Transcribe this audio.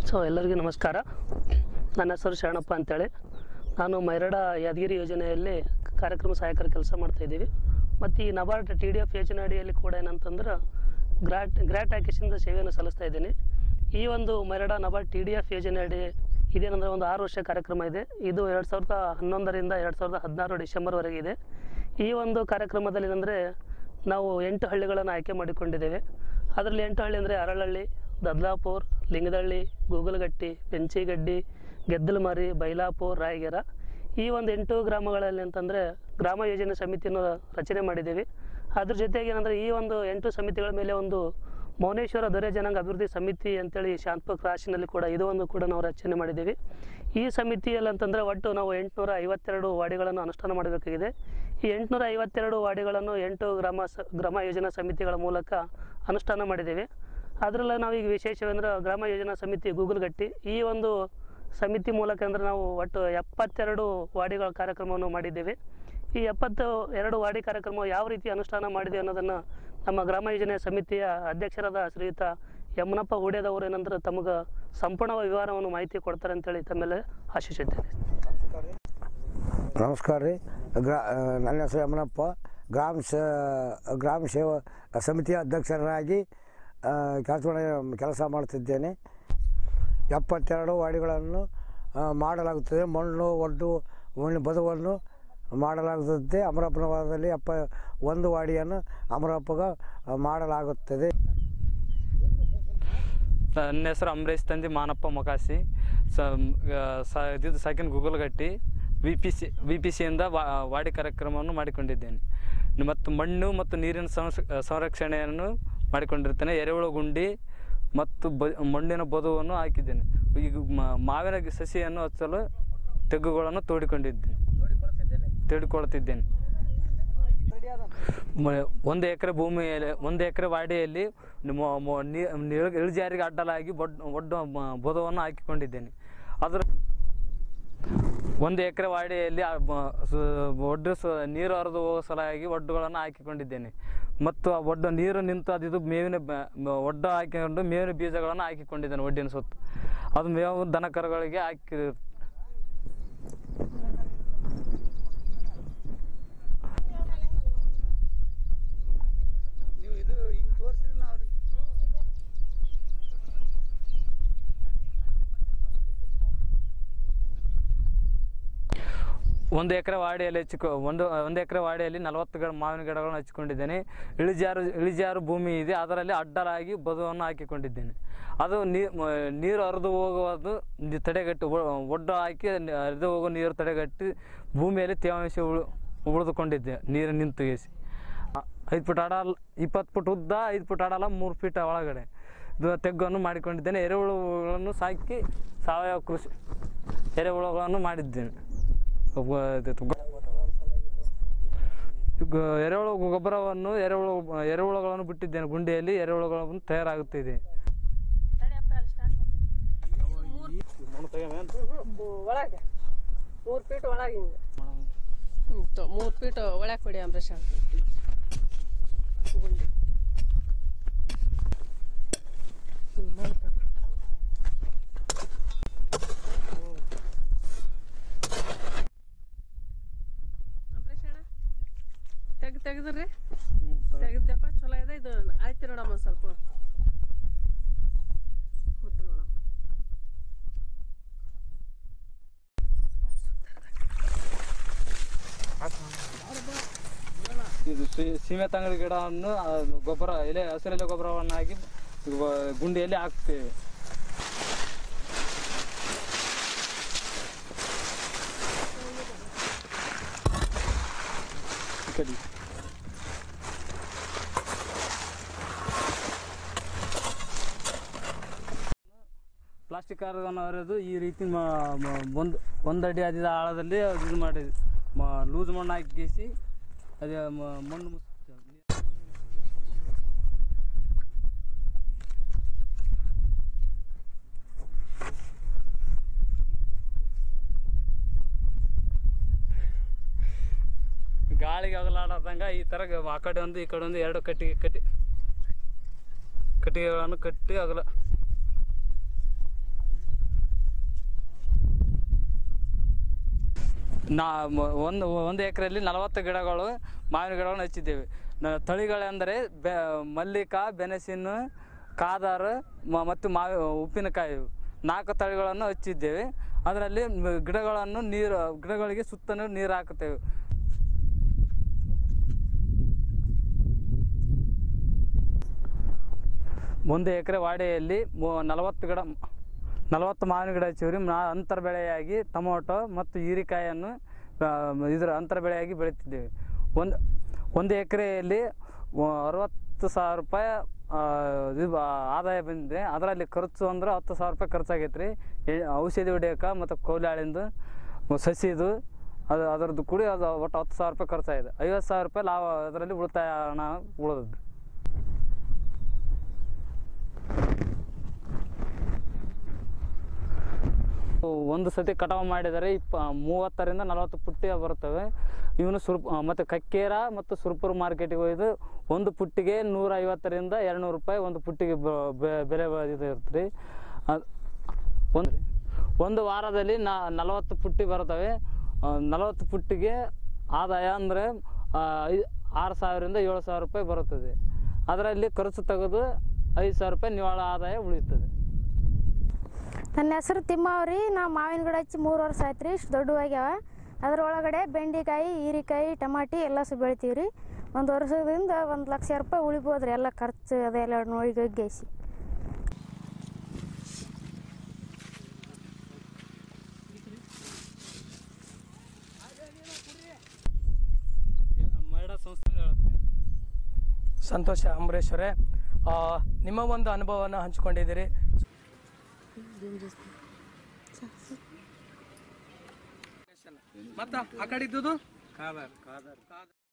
So ಎಲ್ಲರಿಗೂ ನಮಸ್ಕಾರ ನನ್ನ ಹೆಸರು ಶರಣಪ್ಪ ಅಂತೇಳಿ ನಾನು ಮೈರಡ ಯಾದಗಿರಿ ಯೋಜನೆಯಲ್ಲಿ ಕಾರ್ಯಕ್ರಮ ಸಹಾಯಕರ ಕೆಲಸ ಮಾಡ್ತಾ ಇದ್ದೀವಿ ಮತ್ತು ಈ ನಬಾರ್ಡ್ ಟಿ ಡಿ ಎಫ್ ಯೋಜನೆ ಅಡಿಯಲ್ಲಿ ಕೂಡ ಏನಂತಂದ್ರೆ ಗ್ರಾಟ್ ಗ್ರಾಟ್ ಆಕೇಶಿಂದ ಸೇವೆಯನ್ನು ಸಲ್ಲಿಸ್ತಾ ಇದ್ದೀನಿ ಈ ಒಂದು MYRADA NABARD T D F ಯೋಜನೆ ಅಡಿ ಇದೇನಂದರೆ ಒಂದು ಆರು ವರ್ಷ ಕಾರ್ಯಕ್ರಮ ಇದೆ ಇದು ಎರಡು ಸಾವಿರದ ಹನ್ನೊಂದರಿಂದ ಎರಡು ಸಾವಿರದ ಹದಿನಾರು ಡಿಸೆಂಬರ್ವರೆಗೆ ಇದೆ ಈ ಒಂದು ಕಾರ್ಯಕ್ರಮದಲ್ಲಿ ಏನಂದರೆ ನಾವು ಎಂಟು ಹಳ್ಳಿಗಳನ್ನು ಆಯ್ಕೆ ಮಾಡಿಕೊಂಡಿದ್ದೇವೆ ಅದರಲ್ಲಿ ಎಂಟು ಹಳ್ಳಿ ಅಂದರೆ ಅರಳಹಳ್ಳಿ ದದ್ಲಾಪುರ್ ಲಿಂಗದಹಳ್ಳಿ ಗೂಗಲಗಟ್ಟಿ ಬೆಂಚಿಗಡ್ಡಿ ಗೆದ್ದಲಮರಿ ಬೈಲಾಪುರ್ ರಾಯಗೆರ ಈ ಒಂದು ಎಂಟು ಗ್ರಾಮಗಳಲ್ಲಿ ಅಂತಂದರೆ ಗ್ರಾಮ ಯೋಜನೆ ಸಮಿತಿಯನ್ನು ರಚನೆ ಮಾಡಿದ್ದೀವಿ ಅದ್ರ ಜೊತೆಗೆ ಏನಂದರೆ ಈ ಒಂದು ಎಂಟು ಸಮಿತಿಗಳ ಮೇಲೆ ಒಂದು ಮೌನೇಶ್ವರ ದೊರೆ ಜನಾಂಗ ಅಭಿವೃದ್ಧಿ ಸಮಿತಿ ಅಂತೇಳಿ ಶಾಂತಪುರ ಕ್ರಾಸಿನಲ್ಲಿ ಕೂಡ ಇದು ಒಂದು ಕೂಡ ನಾವು ರಚನೆ ಮಾಡಿದ್ದೀವಿ ಈ ಸಮಿತಿಯಲ್ಲಿ ಅಂತಂದರೆ ಒಟ್ಟು ನಾವು ಎಂಟುನೂರ ಐವತ್ತೆರಡು ವಾರ್ಡ್ಗಳನ್ನು ಅನುಷ್ಠಾನ ಮಾಡಬೇಕಾಗಿದೆ ಈ ಎಂಟುನೂರ ಐವತ್ತೆರಡು ವಾರ್ಡ್ಗಳನ್ನು ಎಂಟು ಗ್ರಾಮ ಸ ಗ್ರಾಮ ಯೋಜನಾ ಸಮಿತಿಗಳ ಮೂಲಕ ಅನುಷ್ಠಾನ ಮಾಡಿದ್ದೇವೆ ಅದರಲ್ಲಿ ನಾವೀಗ ವಿಶೇಷವೆಂದ್ರೆ ಗ್ರಾಮ ಯೋಜನಾ ಸಮಿತಿ ಗೂಗಲ್ಗಟ್ಟಿ ಈ ಒಂದು ಸಮಿತಿ ಮೂಲಕ ಅಂದರೆ ನಾವು ಒಟ್ಟು ಎಪ್ಪತ್ತೆರಡು ವಾರ್ಡಿಗಳ ಕಾರ್ಯಕ್ರಮವನ್ನು ಮಾಡಿದ್ದೇವೆ ಈ ಎಪ್ಪತ್ತು ಎರಡು ವಾರ್ಡಿ ಕಾರ್ಯಕ್ರಮ ಯಾವ ರೀತಿ ಅನುಷ್ಠಾನ ಮಾಡಿದೆ ಅನ್ನೋದನ್ನು ನಮ್ಮ ಗ್ರಾಮ ಯೋಜನೆ ಸಮಿತಿಯ ಅಧ್ಯಕ್ಷರಾದ ಶ್ರೀಯುತ ಯಮನಪ್ಪ ಹುಡೇದವರು ಏನಂದ್ರೆ ತಮಗೆ ಸಂಪೂರ್ಣ ವಿವರವನ್ನು ಮಾಹಿತಿ ಕೊಡ್ತಾರೆ ಅಂತೇಳಿ ತಮ್ಮೆಲ್ಲ ಆಶಿಸುತ್ತೇನೆ ನಮಸ್ಕಾರ ರೀ ಗ್ರಾ ನನ್ನ ಹೆಸರು ಯಮನಪ್ಪ ಗ್ರಾಮ ಸ ಗ್ರಾಮ ಸೇವಾ ಸಮಿತಿಯ ಅಧ್ಯಕ್ಷರಾಗಿ ಕೆಲಸ ಕೆಲಸ ಮಾಡುತ್ತಿದ್ದೇನೆ ಎಪ್ಪತ್ತೆರಡು ವಾರ್ಡ್ಗಳನ್ನು ಆ, ಮಾಡಲಾಗುತ್ತದೆ ಮಣ್ಣು ಒಡ್ಡು ಮಣ್ಣು ಬದುವನ್ನು ಮಾಡಲಾಗುತ್ತದೆ ಅಮರಪ್ಪನ ವಾರದಲ್ಲಿ ಎಪ್ಪ ಒಂದು ವಾಡಿಯನ್ನು ಅಮರಪ್ಪಗ ಮಾಡಲಾಗುತ್ತದೆ ನನ್ನ ಹೆಸರು ಅಂಬರೀಶ್ ತಂದೆ ಮಾನಪ್ಪ ಮೊಕಾಸಿ ಸ ಸ ಇದು ಸೆಕೆಂಡ್ ಗೂಗಲ್ಗಟ್ಟಿ V P C V P ಸಿಯಿಂದ ವಾಡಿ ಕಾರ್ಯಕ್ರಮವನ್ನು ಮಾಡಿಕೊಂಡಿದ್ದೇನೆ ಮತ್ತು ಮಣ್ಣು ಮತ್ತು ನೀರಿನ ಸಂಸ್ ಸಂರಕ್ಷಣೆಯನ್ನು ಮಾಡಿಕೊಂಡಿರ್ತೇನೆ ಎರೆಹುಳು ಗುಂಡಿ ಮತ್ತು ಬ ಮಣ್ಣಿನ ಬದುವನ್ನು ಹಾಕಿದ್ದೇನೆ ಈಗ ಮ- ಮಾವಿನ ಗಿ- ಸಸಿಯನ್ನು ಹಚ್ಚಲು ತೆಗ್ಗುಗಳನ್ನು ತೋಡಿಕೊಂಡಿದ್ದೇನೆ ತೋಡಿಕೊಳ್ತಿದ್ದೇನೆ ಮ- ಒಂದು ಎಕರೆ ಭೂಮಿಯಲ್ಲಿ ಒಂದು ಎಕರೆ ವಾಡಿಯಲ್ಲಿ ನಿಮ್ಮ ಮೊ- ನೀ- ನೀಳ್- ಇಳಿಜಾರಿಗೆ ಅಡ್ಡಲಾಗಿ ಬೊಡ್ ಒಡ್ಡು ಮ- ಬೊದವನ್ನು ಹಾಕಿಕೊಂಡಿದ್ದೇನೆ ಅದರ ಒಂದು ಎಕರೆ ವಾಡಿಯಲ್ಲಿ ಆ ಬ- ಸ- ಒಡ್ಡು ಸ ನೀರು ಹರಿದು ಹೋಗೋ ಸಲುವಾಗಿ ಒಡ್ಡುಗಳನ್ನು ಹಾಕಿಕೊಂಡಿದ್ದೇನೆ ಮತ್ತು ಆ ಒಡ್ಡು ನೀರು ನಿಂತು ಅದು ಇದು ಮೇವಿನ ಬ- ಮ- ಒಡ್ಡು ಹಾಕಿಕೊಂಡು ಮೇವಿನ ಬೀಜಗಳನ್ನು ಹಾಕಿಕೊಂಡಿದ್ದೇನೆ ಒಡ್ಡಿನ ಸುತ್ತ ಅದು ಮೇವು ದನ ಕರುಗಳಿಗೆ ಹಾಕಿ ಒಂದು ಎಕರೆ ವಾಡಿಯಲ್ಲಿ ಹಚ್ಚಿಕೊ ಒಂದು ಒಂದು ಎಕರೆ ವಾಡಿಯಲ್ಲಿ ನಲವತ್ತು ಗಿಡ ಮಾವಿನ ಗಿಡಗಳನ್ನು ಹಚ್ಚಿಕೊಂಡಿದ್ದೇನೆ ಇಳಿಜಾರು ಇಳಿಜಾರು ಭೂಮಿ ಇದೆ ಅದರಲ್ಲಿ ಅಡ್ಡಲಾಗಿ ಬದುವನ್ನು ಹಾಕಿಕೊಂಡಿದ್ದೇನೆ ಅದು ನೀ ಮ- ನೀರು ಹರಿದು ಹೋಗುವುದು ನಿ- ತಡೆಗಟ್ಟಿ ಒ- ಒಡ್ಡು ಹಾಕಿ ನ- ಹರಿದು ಹೋಗೋ ನೀರು ತಡೆಗಟ್ಟಿ ಭೂಮಿಯಲ್ಲಿ ತೇವಾಂಶ ಉಳು ಉಳಿದುಕೊಂಡಿದ್ದೆ ನೀರು ನಿಂತು ಗೆಸಿ ಐದು ಫುಟ್ ಅಡಲ್ ಇಪ್ಪತ್ತು ಫುಟ್ ಉದ್ದ ಐದು ಫುಟ್ ಅಡಲ ಮೂರು ಫೀಟ್ ಒಳಗಡೆ ಇದು ತೆಗ್ಗನ್ನು ಮಾಡಿಕೊಂಡಿದ್ದೇನೆ ಎರೆಹುಳುಗಳನ್ನು ಸಾಕಿ ಸಾವಯವ ಕೃಷಿ ಎರೆಹುಳುಗಳನ್ನು ಮಾಡಿದ್ದೇನೆ ಗೊ- ಇದು ಗೊ- ಗೊ- ಎರೆಹುಳು ಗೊಬ್ಬರವನ್ನು ಎರೆಹುಳು ಎರೆಹುಳುಗಳನ್ನು ಬಿಟ್ಟಿದ್ದೇನೆ ಗುಂಡಿಯಲ್ಲಿ ಎರೆಹುಳುಗಳನ್ನು ತಯಾರಾಗುತ್ತಿದೆ ಒಳಗೆ ಮೂರು ಫೀಟ್ ಒಳಗೆ ಹಿಂಗೆ ಹ್ಞೂ ಮೂರು ಫೀಟ್ ಒಳಗೆ ಕೊಡಿ ಅಂಬರೀಷ್ ಗುಂಡಿ ಹ್ಮ್, ಮಾಡ್ತಾರೆ. ಅಂಬರೀಷ್ ಅಣ್ಣ ತೆಗ್ದು ತೆಗ್ದ್ರಿ ತೆಗ್ದಪ್ಪ ಚಲೋ ಇದೆ ಇದು ಆಯ್ತು ನೋಡಮ್ಮ ಒಂದ್ ಸ್ವಲ್ಪ ಉದ್ದ ನೋಡಮ್ಮ ಇದು ಸಿ- ಸೀಮೆ ತಂಗಡಿ ಗಿಡವನ್ನು ಆ, ಗೊಬ್ಬರ ಎಲೆ ಹಸಿರೆಲೆ ಗೊಬ್ಬರವನ್ನು ಹಾಕಿ ಗೊ- ಗುಂಡಿಯಲ್ಲಿ ಹಾಕ್ತೇವೆ ಈ ಕಡೆ. ಪ್ಲಾಸ್ಟಿಕ್ ಕಾರವನ್ನು ಹರಿದು ಈ ರೀತಿ ಮ- ಮ- ಒಂದು ಒಂದು ಅಡಿ ಅದಿದ ಆಳದಲ್ಲಿ ಅದು ಇದು ಮಾಡಿ ಲೂಸ್ ಮಣ್ಣು ಹಾಕಿಸಿ ಅದೇ ಮ- ಮಣ್ಣು ಮುಚ್ಚ ಗಾಳಿಗೆ ಅಗಲಾಡದಂಗ ಈ ಥರ ಗ- ಆ ಕಡೆ ಒಂದು ಈ ಕಡೆ ಒಂದು ಎರಡು ಕಟ್ಟಿಗೆ ಕಟ್ಟಿ ಕಟ್ಟಿಗೆಗಳನ್ನು ಕಟ್ಟಿ ಅಗಲ ನಾ ಮ- ಒಂದು ಒಂದು ಎಕರೆಯಲ್ಲಿ ನಲವತ್ತು ಗಿಡಗಳು ಮಾವಿನ ಗಿಡಗಳನ್ನು ಹಚ್ಚಿದ್ದೇವೆ ನ- ತಳಿಗಳೆಂದರೆ ಬೆ ಮಲ್ಲಿಕಾ ಬೆನಸಿನ ಕಾದಾರ ಮ- ಮತ್ತು ಮಾವಿ ಉಪ್ಪಿನಕಾಯಿ ನಾಲ್ಕು ತಳಿಗಳನ್ನು ಹಚ್ಚಿದ್ದೇವೆ ಅದರಲ್ಲಿ ಮ- ಗಿಡಗಳನ್ನು ನೀರು ಗಿಡಗಳಿಗೆ ಸುತ್ತಲೂ ನೀರು ಹಾಕುತ್ತೇವೆ ಒಂದು ಎಕರೆ ವಾಡೆಯಲ್ಲಿ ಮೂ- ನಲವತ್ತು ಗಿಡ ನಲವತ್ತು ಮಾವಿನ ಗಿಡ ಹಚ್ಚಿವ್ರಿ ನಾ ಅಂತರ ಬೆಳೆಯಾಗಿ ಟೊಮೊಟೊ ಮತ್ತು ಹೀರಿಕಾಯನ್ನು ಆ, ಇದರ ಅಂತರ ಬೆಳೆಯಾಗಿ ಬೆಳೀತಿದ್ದೇವೆ ಒಂದು ಒಂದು ಎಕರೆಯಲ್ಲಿ ಅರವತ್ತು ಸಾವಿರ ರೂಪಾಯಿ ಆ, ಇದು ಆ- ಆದಾಯ ಬಂದಿದೆ ಅದರಲ್ಲಿ ಖರ್ಚು ಅಂದ್ರೆ ಹತ್ತು ಸಾವಿರ ರೂಪಾಯಿ ಖರ್ಚಾಗೈತೆ ರೀ ಔಷಧಿ ಹೊಡಿಯೋಕೆ ಮತ್ತು ಕೌಲಾಳಿಂದು ಸಸಿದು ಅದು ಅದರದ್ದು ಕೂಡಿ ಅದು ಒಟ್ಟು ಹತ್ತು ಸಾವಿರ ರೂಪಾಯಿ ಖರ್ಚಾಗಿದೆ ಐವತ್ತು ಸಾವಿರ ರೂಪಾಯಿ ಲಾಭ ಅದರಲ್ಲಿ ಉಳಿತಾಯ ಹಣ ಉಳಿದದ್ದು ಒಂದು ಸತಿ ಕಟಾವು ಮಾಡಿದರೆ ಇಪ್ಪ ಮೂವತ್ತರಿಂದ ನಲವತ್ತು ಪುಟ್ಟಿ ಬರ್ತವೆ ಇವನು ಸುರ್ಪ್ ಮತ್ತು ಕಕ್ಕೇರ ಮತ್ತು ಸುರ್ಪುರ್ ಮಾರ್ಕೆಟಿಗೆ ಒಯ್ದು ಒಂದು ಪುಟ್ಟಿಗೆ ನೂರ ಐವತ್ತರಿಂದ ಎರಡುನೂರು ರೂಪಾಯಿ ಒಂದು ಪುಟ್ಟಿಗೆ ಬ- ಬೆ- ಬೆಲೆ ಬ- ಇದು ಇರುತ್ತೆ ರೀ ಒಂದು ಒಂದು ವಾರದಲ್ಲಿ ನಾ ನಲವತ್ತು ಪುಟ್ಟಿ ಬರ್ತವೆ ಆ, ನಲವತ್ತು ಪುಟ್ಟಿಗೆ ಆದಾಯ ಅಂದರೆ ಆರು ಸಾವಿರದಿಂದ ಏಳು ಸಾವಿರ ರೂಪಾಯಿ ಬರುತ್ತದೆ ಅದರಲ್ಲಿ ಖರ್ಚು ತೆಗೆದು ಐದು ಸಾವಿರ ರೂಪಾಯಿ ನಿವ್ವಳ ಆದಾಯ ಉಳಿಯುತ್ತದೆ ನನ್ನ ಹೆಸರು ತಿಮ್ಮವ್ರಿ ನಾ ಮಾವಿನ ಗಿಡ ಹಚ್ಚಿ ಮೂರು ವರ್ಷ ಆಯ್ತು ರೀ ಇಷ್ಟು ದೊಡ್ಡವಾಗ್ಯಾವ ಅದ್ರೊಳಗಡೆ ಬೆಂಡೆಕಾಯಿ ಹೀರಿಕಾಯಿ ಟಮಾಟಿ ಎಲ್ಲ ಸು ಬೆಳಿತೀವಿ ರೀ ಒಂದು ವರ್ಷದಿಂದ ಒಂದು ಲಕ್ಷ ರೂಪಾಯಿ ಉಳಿಬೋದು ರೀ ಎಲ್ಲ ಖರ್ಚು ಅದೆಲ್ಲ ನೋಡಿ ಗಗ್ಗೇಸಿ ಮಹಿಳಾ ಸಂಸ್ಥೆ ಹೇಳುತ್ತೆ ಸಂತೋಷ ಅಂಬರೀಶ್ವರೇ ಆ, ನಿಮ್ಮ ಒಂದು ಅನುಭವನ ಹಂಚಿಕೊಂಡಿದ್ದೀರಿ ಮತ್ತ ಆ ಕಡೆ ಇದ್ದುದು